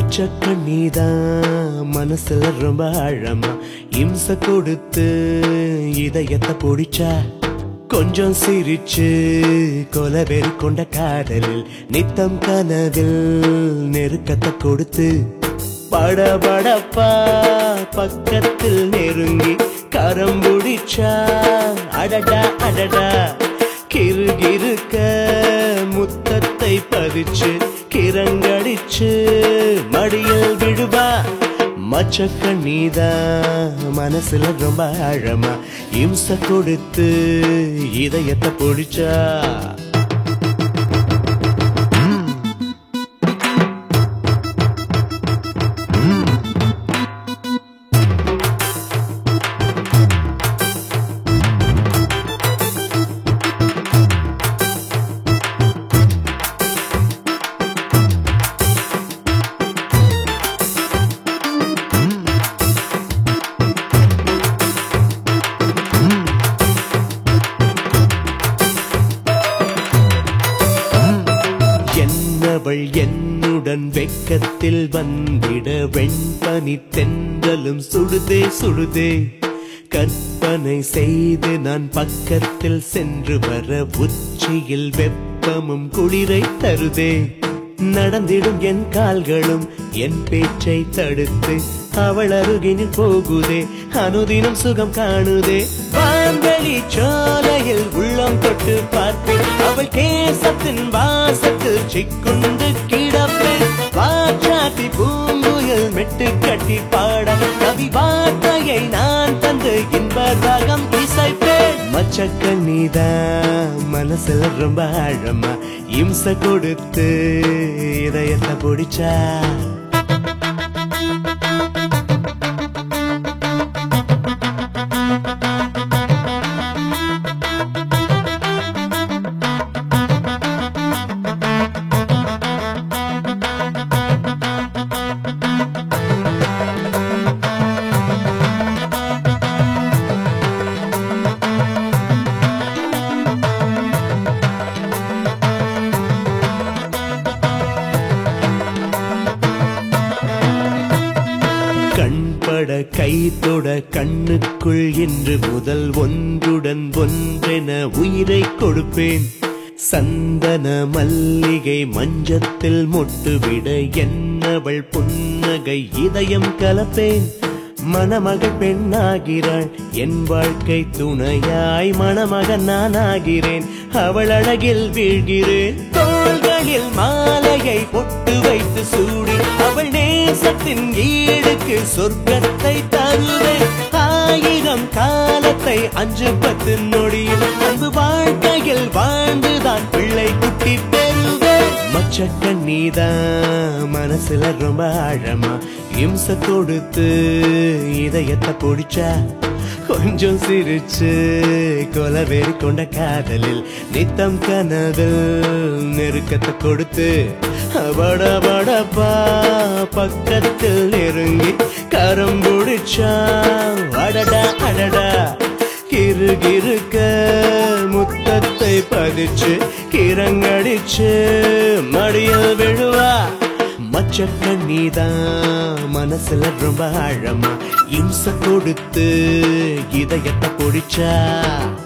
மச்சக்கண்ணீதான் மனசுல ரொம்ப ஆழமா இம்ச கொடுத்து இதயத்தை பிடிச்சா கொஞ்சம் சிரிச்சு கொலவெறி கொண்ட காதலில் நித்தம் கனவில் நெருக்கத்தை கொடுத்து படபடப்பா பக்கத்தில் நெருங்கி கரம் பிடிச்சா அடடா அடடா கிறுகிறுக்க முத்தத்தை பதிச்சு கிறங்கடிச்சு மடியில் விடுவா மச்சக்கண்ணீதா மனசுல ரொம்ப ஆழமா இம்ச கொடுத்து இதயத்தை பிடிச்சா என்னவள் என்னுடன் வெக்கத்தில் வந்திட வெண்பனி தென்றலும் சுடுதே சுடுதே கற்பனை செய்து நான் பக்கத்தில் சென்று வர உச்சியில் வெப்பமும் குளிரை தருதே நடந்திடும் என் கால்களும் என் பேச்சை தடுத்து அவள் அருகினில் போகுதே அனுதினம் சுகம் காணுதே வான்வெளி சோலையில் உள்ளம் தொட்டு பார்ப்பேன் அவள் கேசத்தின் வாசத்தில் சிக்குண்டு கிடப்பேன் வாச்சாத்தி பூங்குயில் மெட்டு கட்டி பாட கவி வார்த்தையை நான் தந்து இன்ப ராகம் இசைப்பேன் மச்சக்கண்ணீதா மனசுல ரொம்ப ஆழமா இம்ச கொடுத்து இதயத்தை பிடிச்சா கண்பட கைத்தொட கண்ணுக்குள் இன்று முதல் ஒன்றுடன் ஒன்றென உயிரை கொடுப்பேன் சந்தன மல்லிகை மஞ்சத்தில் மொட்டுவிட என்னவள் புன்னகை இதயம் கலப்பேன் மணமகள் பெண்ணாகிறாள் என் வாழ்க்கை துணையாய் மணமகன் நான் ஆகிறேன் அவள் அழகில் வீழ்கிறேன் தோள்களில் மாலையை பொட்டு வைத்து சூடி அவள் நேசத்தின் ஈடுக்கு சொர்க்கத்தை தருவேன் ஆயிரம் காலத்தை அஞ்சு பத்து நொடியில் அன்பு வாழ்க்கையில் வாழ்ந்துதான் பிள்ளை குட்டி பெறுவேன் மச்சக்கண்ணீதான் மனசுல ரொம்ப ஆழமா இம்ச கொடுத்து இதயத்தை பிடிச்சா கொஞ்சம் சிரிச்சு கொலவெறி கொண்ட காதலில் நித்தம் கனவில் நெருக்கத்தை கொடுத்து படபடப்பா பக்கத்தில் நெருங்கி கரம் பிடிச்சா அடடா அடடா கிறுகிறுக்க முத்தத்தை பதிச்சு கிறங்கடிச்சு மடியில் விழுவா மச்சக்கண்ணீதான் மனசுல ரொம்ப ஆழமா இம்ச கொடுத்து இதயத்தை பிடிச்சா